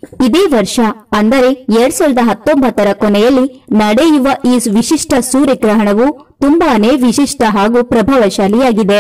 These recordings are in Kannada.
ಇದೇ ವರ್ಷ ಅಂದರೆ ಎರಡ್ ಸಾವಿರದ ಹತ್ತೊಂಬತ್ತರ ಕೊನೆಯಲ್ಲಿ ನಡೆಯುವ ಈ ವಿಶಿಷ್ಟ ಸೂರ್ಯಗ್ರಹಣವು ತುಂಬಾನೇ ವಿಶಿಷ್ಟ ಹಾಗೂ ಪ್ರಭಾವಶಾಲಿಯಾಗಿದೆ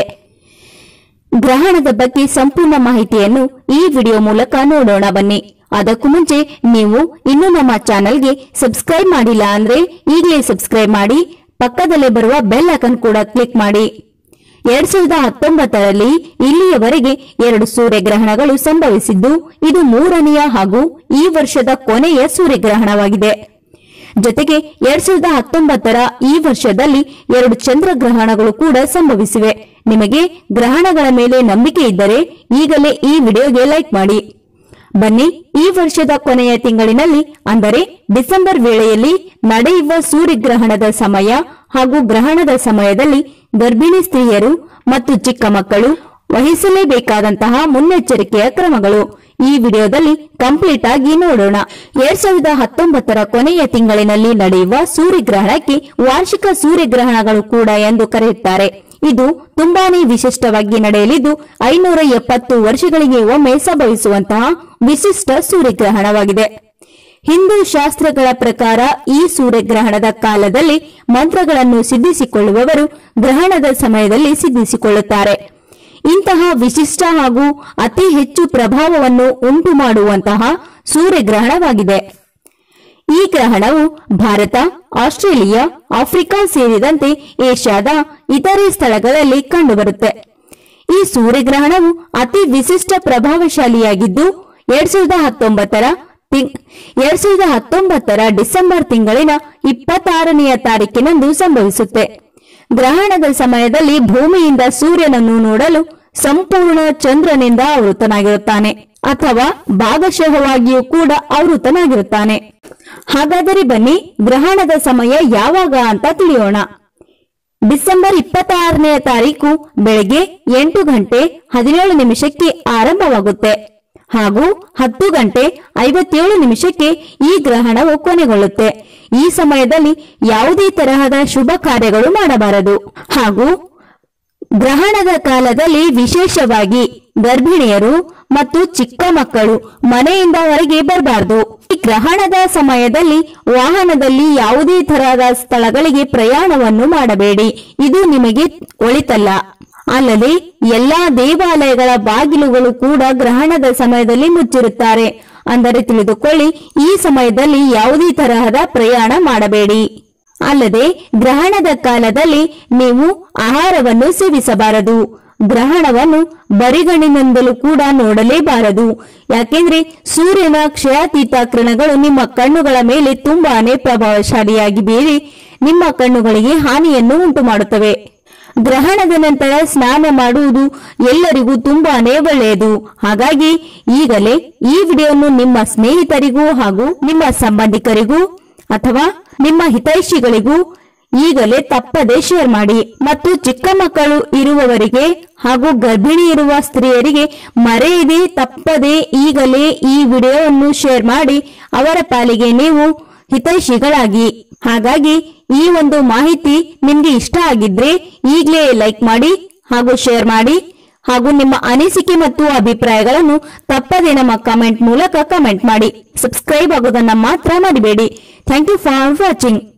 ಗ್ರಹಣದ ಬಗ್ಗೆ ಸಂಪೂರ್ಣ ಮಾಹಿತಿಯನ್ನು ಈ ವಿಡಿಯೋ ಮೂಲಕ ನೋಡೋಣ ಬನ್ನಿ ಅದಕ್ಕೂ ಮುಂಚೆ ನೀವು ಇನ್ನೂ ನಮ್ಮ ಚಾನೆಲ್ಗೆ ಸಬ್ಸ್ಕ್ರೈಬ್ ಮಾಡಿಲ್ಲ ಅಂದ್ರೆ ಈಗಲೇ ಸಬ್ಸ್ಕ್ರೈಬ್ ಮಾಡಿ ಪಕ್ಕದಲ್ಲೇ ಬರುವ ಬೆಲ್ ಐಕನ್ ಕೂಡ ಕ್ಲಿಕ್ ಮಾಡಿ ಎರಡ್ ಸಾವಿರದ ಹತ್ತೊಂಬತ್ತರಲ್ಲಿ ಇಲ್ಲಿಯವರೆಗೆ ಎರಡು ಸೂರ್ಯಗ್ರಹಣಗಳು ಸಂಭವಿಸಿದ್ದು ಇದು ಮೂರನೆಯ ಹಾಗೂ ಈ ವರ್ಷದ ಕೊನೆಯ ಸೂರ್ಯಗ್ರಹಣವಾಗಿದೆ ಜೊತೆಗೆ ಎರಡ್ ಸಾವಿರದ ಹತ್ತೊಂಬತ್ತರ ಈ ವರ್ಷದಲ್ಲಿ ಎರಡು ಚಂದ್ರಗ್ರಹಣಗಳು ಕೂಡ ಸಂಭವಿಸಿವೆ ನಿಮಗೆ ಗ್ರಹಣಗಳ ಮೇಲೆ ನಂಬಿಕೆ ಇದ್ದರೆ ಈಗಲೇ ಈ ವಿಡಿಯೋಗೆ ಲೈಕ್ ಮಾಡಿ ಬನ್ನಿ ಈ ವರ್ಷದ ಕೊನೆಯ ತಿಂಗಳಿನಲ್ಲಿ ಅಂದರೆ ಡಿಸೆಂಬರ್ ವೇಳೆಯಲ್ಲಿ ನಡೆಯುವ ಸೂರ್ಯಗ್ರಹಣದ ಸಮಯ ಹಾಗೂ ಗ್ರಹಣದ ಸಮಯದಲ್ಲಿ ಗರ್ಭಿಣಿ ಸ್ತ್ರೀಯರು ಮತ್ತು ಚಿಕ್ಕ ಮಕ್ಕಳು ವಹಿಸಲೇಬೇಕಾದಂತಹ ಮುನ್ನೆಚ್ಚರಿಕೆಯ ಕ್ರಮಗಳು ಈ ವಿಡಿಯೋದಲ್ಲಿ ಕಂಪ್ಲೀಟ್ ಆಗಿ ನೋಡೋಣ ಎರಡ್ ಸಾವಿರದ ಹತ್ತೊಂಬತ್ತರ ಕೊನೆಯ ತಿಂಗಳಿನಲ್ಲಿ ನಡೆಯುವ ಸೂರ್ಯಗ್ರಹಣಕ್ಕೆ ವಾರ್ಷಿಕ ಸೂರ್ಯಗ್ರಹಣಗಳು ಕೂಡ ಎಂದು ಕರೆಯುತ್ತಾರೆ ಇದು ತುಂಬಾನೇ ವಿಶಿಷ್ಟವಾಗಿ ನಡೆಯಲಿದ್ದು ಐನೂರ ಎಪ್ಪತ್ತು ವರ್ಷಗಳಿಗೆ ಒಮ್ಮೆ ಸಂಭವಿಸುವಂತಹ ವಿಶಿಷ್ಟ ಸೂರ್ಯಗ್ರಹಣವಾಗಿದೆ ಹಿಂದೂ ಶಾಸ್ತ್ರಗಳ ಪ್ರಕಾರ ಈ ಸೂರ್ಯಗ್ರಹಣದ ಕಾಲದಲ್ಲಿ ಮಂತ್ರಗಳನ್ನು ಸಿದ್ಧಿಸಿಕೊಳ್ಳುವವರು ಗ್ರಹಣದ ಸಮಯದಲ್ಲಿ ಸಿದ್ಧಿಸಿಕೊಳ್ಳುತ್ತಾರೆ ಇಂತಹ ವಿಶಿಷ್ಟ ಹಾಗೂ ಅತಿ ಹೆಚ್ಚು ಪ್ರಭಾವವನ್ನು ಉಂಟು ಮಾಡುವಂತಹ ಸೂರ್ಯಗ್ರಹಣವಾಗಿದೆ ಈ ಗ್ರಹಣವು ಭಾರತ ಆಸ್ಟ್ರೇಲಿಯಾ ಆಫ್ರಿಕಾ ಸೇರಿದಂತೆ ಏಷ್ಯಾದ ಇತರೆ ಸ್ಥಳಗಳಲ್ಲಿ ಕಂಡುಬರುತ್ತೆ ಈ ಸೂರ್ಯಗ್ರಹಣವು ಅತಿ ವಿಶಿಷ್ಟ ಪ್ರಭಾವಶಾಲಿಯಾಗಿದ್ದು ಎರಡ್ ಸಾವಿರದ ಹತ್ತೊಂಬತ್ತರ ತಿಂಗ್- ಎರಡ್ ಸಾವಿರದ ಹತ್ತೊಂಬತ್ತರ ಡಿಸೆಂಬರ್ ತಿಂಗಳಿನ ಇಪ್ಪತ್ತಾರನೆಯ ತಾರೀಕಿನಂದು ಸಂಭವಿಸುತ್ತೆ ಗ್ರಹಣದ ಸಮಯದಲ್ಲಿ ಭೂಮಿಯಿಂದ ಸೂರ್ಯನನ್ನು ನೋಡಲು ಸಂಪೂರ್ಣ ಚಂದ್ರನಿಂದ ಆವೃತನಾಗಿರುತ್ತಾನೆ ಅಥವಾ ಭಾಗಶಃವಾಗಿಯೂ ಕೂಡ ಆವೃತನಾಗಿರುತ್ತಾನೆ ಹಾಗಾದರೆ ಬನ್ನಿ ಗ್ರಹಣದ ಸಮಯ ಯಾವಾಗ ಅಂತ ತಿಳಿಯೋಣ ಡಿಸೆಂಬರ್ ಇಪ್ಪತ್ತಾರನೆಯ ತಾರೀಕು ಬೆಳಗ್ಗೆ ಎಂಟು ಗಂಟೆ ಹದಿನೇಳು ನಿಮಿಷಕ್ಕೆ ಆರಂಭವಾಗುತ್ತೆ ಹಾಗೂ ಹತ್ತು ಗಂಟೆ ಐವತ್ತೇಳು ನಿಮಿಷಕ್ಕೆ ಈ ಗ್ರಹಣವು ಕೊನೆಗೊಳ್ಳುತ್ತೆ ಈ ಸಮಯದಲ್ಲಿ ಯಾವುದೇ ತರಹದ ಶುಭ ಕಾರ್ಯಗಳು ಮಾಡಬಾರದು ಹಾಗೂ ಗ್ರಹಣದ ಕಾಲದಲ್ಲಿ ವಿಶೇಷವಾಗಿ ಗರ್ಭಿಣಿಯರು ಮತ್ತು ಚಿಕ್ಕ ಮಕ್ಕಳು ಮನೆಯಿಂದ ಹೊರಗೆ ಬರಬಾರದು ಈ ಗ್ರಹಣದ ಸಮಯದಲ್ಲಿ ವಾಹನದಲ್ಲಿ ಯಾವುದೇ ತರಹದ ಸ್ಥಳಗಳಿಗೆ ಪ್ರಯಾಣವನ್ನು ಮಾಡಬೇಡಿ ಇದು ನಿಮಗೆ ಒಳಿತಲ್ಲ ಅಲ್ಲದೆ ಎಲ್ಲಾ ದೇವಾಲಯಗಳ ಬಾಗಿಲುಗಳು ಕೂಡ ಗ್ರಹಣದ ಸಮಯದಲ್ಲಿ ಮುಚ್ಚಿರುತ್ತಾರೆ ಅಂದರೆ ತಿಳಿದುಕೊಳ್ಳಿ ಈ ಸಮಯದಲ್ಲಿ ಯಾವುದೇ ತರಹದ ಪ್ರಯಾಣ ಮಾಡಬೇಡಿ ಅಲ್ಲದೆ ಗ್ರಹಣದ ಕಾಲದಲ್ಲಿ ನೀವು ಆಹಾರವನ್ನು ಸೇವಿಸಬಾರದು ಗ್ರಹಣವನ್ನು ಬರಿಗಣ್ಣಿನಿಂದಲೂ ಕೂಡ ನೋಡಲೇಬಾರದು ಯಾಕೆಂದ್ರೆ ಸೂರ್ಯನ ಕ್ಷಯಾತೀತ ಕಿರಣಗಳು ನಿಮ್ಮ ಕಣ್ಣುಗಳ ಮೇಲೆ ತುಂಬಾನೇ ಪ್ರಭಾವಶಾಲಿಯಾಗಿ ಬೀರಿ ನಿಮ್ಮ ಕಣ್ಣುಗಳಿಗೆ ಹಾನಿಯನ್ನು ಉಂಟು ಮಾಡುತ್ತವೆ ಗ್ರಹಣದ ನಂತರ ಸ್ನಾನ ಮಾಡುವುದು ಎಲ್ಲರಿಗೂ ತುಂಬಾನೇ ಒಳ್ಳೆಯದು ಹಾಗಾಗಿ ಈಗಲೇ ಈ ವಿಡಿಯೋವನ್ನು ನಿಮ್ಮ ಸ್ನೇಹಿತರಿಗೂ ಹಾಗೂ ನಿಮ್ಮ ಸಂಬಂಧಿಕರಿಗೂ ಅಥವಾ ನಿಮ್ಮ ಹಿತೈಷಿಗಳಿಗೂ ಈಗಲೇ ತಪ್ಪದೆ ಶೇರ್ ಮಾಡಿ ಮತ್ತು ಚಿಕ್ಕ ಮಕ್ಕಳು ಇರುವವರಿಗೆ ಹಾಗೂ ಗರ್ಭಿಣಿ ಇರುವ ಸ್ತ್ರೀಯರಿಗೆ ಮರೆಯದೆ ತಪ್ಪದೆ ಈಗಲೇ ಈ ವಿಡಿಯೋವನ್ನು ಶೇರ್ ಮಾಡಿ ಅವರ ಪಾಲಿಗೆ ನೀವು ಹಿತೈಷಿಗಳಾಗಿ ಹಾಗಾಗಿ ಈ ಒಂದು ಮಾಹಿತಿ ನಿಮ್ಗೆ ಇಷ್ಟ ಆಗಿದ್ರೆ ಈಗಲೇ ಲೈಕ್ ಮಾಡಿ ಹಾಗೂ ಶೇರ್ ಮಾಡಿ ಹಾಗೂ ನಿಮ್ಮ ಅನಿಸಿಕೆ ಮತ್ತು ಅಭಿಪ್ರಾಯಗಳನ್ನು ತಪ್ಪದೆ ನಮ್ಮ ಕಮೆಂಟ್ ಮೂಲಕ ಕಮೆಂಟ್ ಮಾಡಿ ಸಬ್ಸ್ಕ್ರೈಬ್ ಆಗೋದನ್ನ ಮಾತ್ರ ಮರಿಬೇಡಿ ಥ್ಯಾಂಕ್ ಯು ಫಾರ್ ವಾಚಿಂಗ್